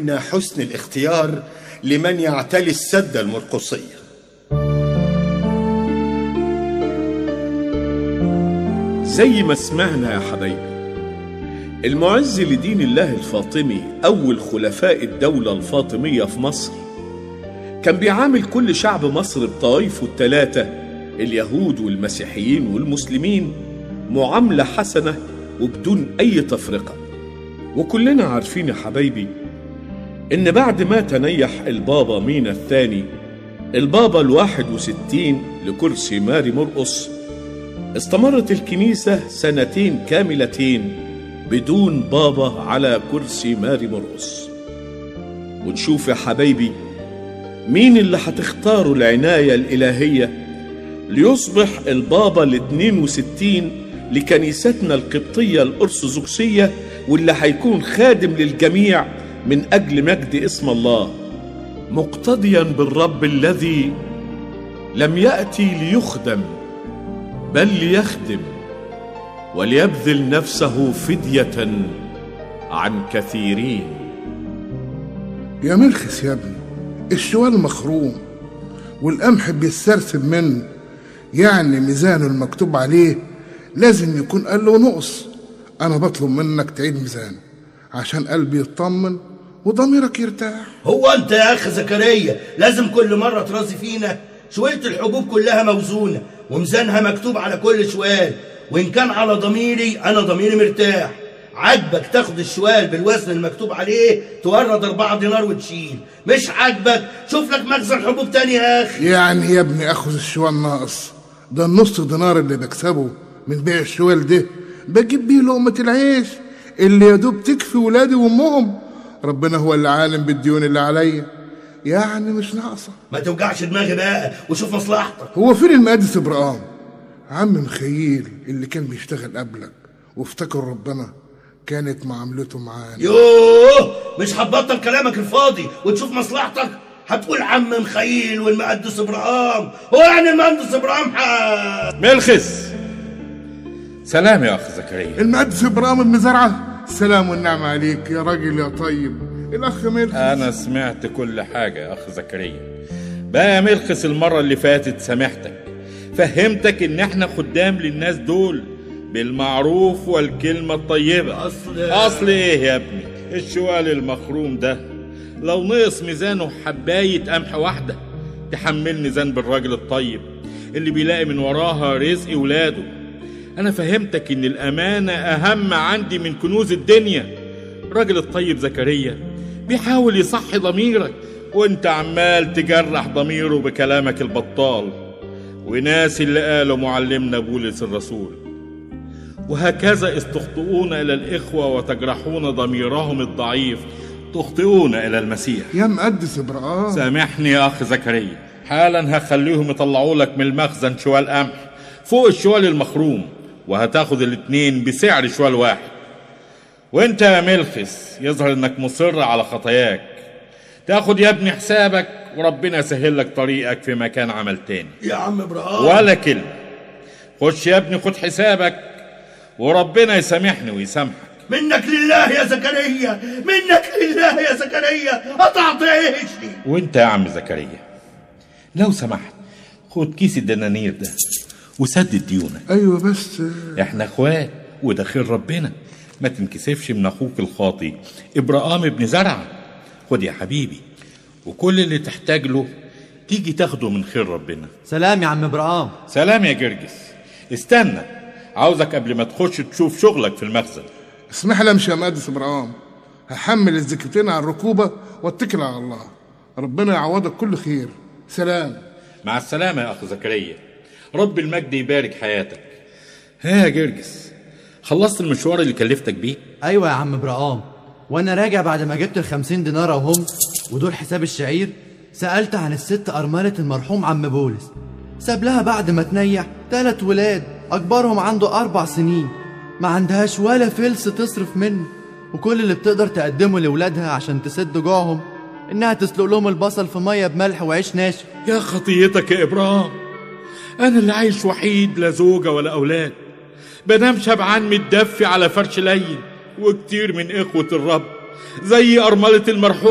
منا حسن الاختيار لمن يعتلي السدة المرقصية زي ما سمعنا يا حبايبي المعز لدين الله الفاطمي أول خلفاء الدولة الفاطمية في مصر كان بيعامل كل شعب مصر بطوائفه الثلاثة اليهود والمسيحيين والمسلمين معاملة حسنة وبدون أي تفرقة وكلنا عارفين يا حبايبي إن بعد ما تنيح البابا مينا الثاني البابا الواحد وستين لكرسي ماري مرقص استمرت الكنيسة سنتين كاملتين بدون بابا على كرسي ماري مرقص ونشوف يا حبايبي مين اللي هتختاروا العناية الإلهية ليصبح البابا ال 62 لكنيستنا القبطية الأرثوذكسية واللي هيكون خادم للجميع من أجل مجد اسم الله مقتديا بالرب الذي لم يأتي ليخدم بل ليخدم وليبذل نفسه فدية عن كثيرين يا مرخس يا ابني الشوال مخروم والقمح بيسترسل منه يعني ميزانه المكتوب عليه لازم يكون قال له نقص انا بطلب منك تعيد ميزانه عشان قلبي يطمن وضميرك يرتاح هو انت يا اخ زكريا لازم كل مره ترازي فينا شويه الحبوب كلها موزونه وميزانها مكتوب على كل شوال وان كان على ضميري انا ضميري مرتاح عاجبك تاخد الشوال بالوزن المكتوب عليه تورد أربعة دينار وتشيل مش عاجبك شوف لك مخزن حبوب تاني يا أخي يعني يا ابني اخذ الشوال ناقص ده النص دينار اللي بكسبه من بيع الشوال ده بجيب بيه لقمة العيش اللي يا دوب تكفي ولادي وامهم ربنا هو اللي عالم بالديون اللي عليا يعني مش ناقصه ما توجعش دماغي بقى وشوف مصلحتك هو فين المقدس ابراهيم عم مخيل اللي كان بيشتغل قبلك وافتكر ربنا كانت معاملته معانا يوه مش هتبطل كلامك الفاضي وتشوف مصلحتك هتقول عم مخيل والمقدس ابراهيم هو يعني المهندس ابراهيم ح- ملخص سلام يا اخ زكريا المقدس ابراهيم بن زرعه السلام والنعمة عليك يا راجل يا طيب الاخ ملك انا سمعت كل حاجه يا اخ زكريا بقى يا ملخص المره اللي فاتت سامحتك فهمتك ان احنا خدام للناس دول بالمعروف والكلمه الطيبه أصل- اصل ايه يا ابني الشوال المخروم ده لو نقص ميزانه حبايه قمح واحده تحملني ذنب الراجل الطيب اللي بيلاقي من وراها رزق ولاده انا فهمتك ان الامانه اهم عندي من كنوز الدنيا الراجل الطيب زكريا بيحاول يصحي ضميرك وانت عمال تجرح ضميره بكلامك البطال وناس اللي قاله معلمنا بولس الرسول وهكذا إذ تخطئون إلى الإخوة وتجرحون ضميرهم الضعيف تخطئون إلى المسيح يا مقدس ابراهيم سامحني يا أخ زكريا حالا هخليهم يطلعوا لك من المخزن شوال قمح فوق الشوال المخروم وهتاخد الاتنين بسعر شوال واحد وانت يا ملخص يظهر انك مصر على خطاياك تاخد يا ابني حسابك وربنا يسهل لك طريقك في مكان عمل تاني يا عم ابراهيم ولا كلمة خش يا ابني خد حسابك وربنا يسامحني ويسامحك منك لله يا زكريا منك لله يا زكريا قطعت عيشي وانت يا عم زكريا لو سمحت خد كيس الدنانير ده وسدد ديونك ايوه بس احنا اخوات وده خير ربنا ما تنكسفش من اخوك الخاطي ابراهام ابن زرعه خد يا حبيبي وكل اللي تحتاج له تيجي تاخده من خير ربنا سلام يا عم ابراهام سلام يا جرجس استنى عاوزك قبل ما تخش تشوف شغلك في المخزن اسمح لي امشي يا مقدس ابراهيم هحمل الزكتين على الركوبه واتكل على الله ربنا يعوضك كل خير سلام مع السلامة يا أخ زكريا رب المجد يبارك حياتك ها يا جرجس خلصت المشوار اللي كلفتك بيه ايوه يا عم ابراهام وانا راجع بعد ما جبت الخمسين دينار وهم ودول حساب الشعير سألت عن الست أرملة المرحوم عم بولس ساب لها بعد ما تنيح تلات ولاد أكبرهم عنده أربع سنين ما عندهاش ولا فلس تصرف منه وكل اللي بتقدر تقدمه لولادها عشان تسد جوعهم إنها تسلق لهم البصل في مية بملح وعيش ناشف يا خطيتك يا إبراهيم أنا اللي عايش وحيد لا زوجة ولا أولاد بنام شبعان متدفي على فرش لين وكتير من إخوة الرب زي أرملة المرحوم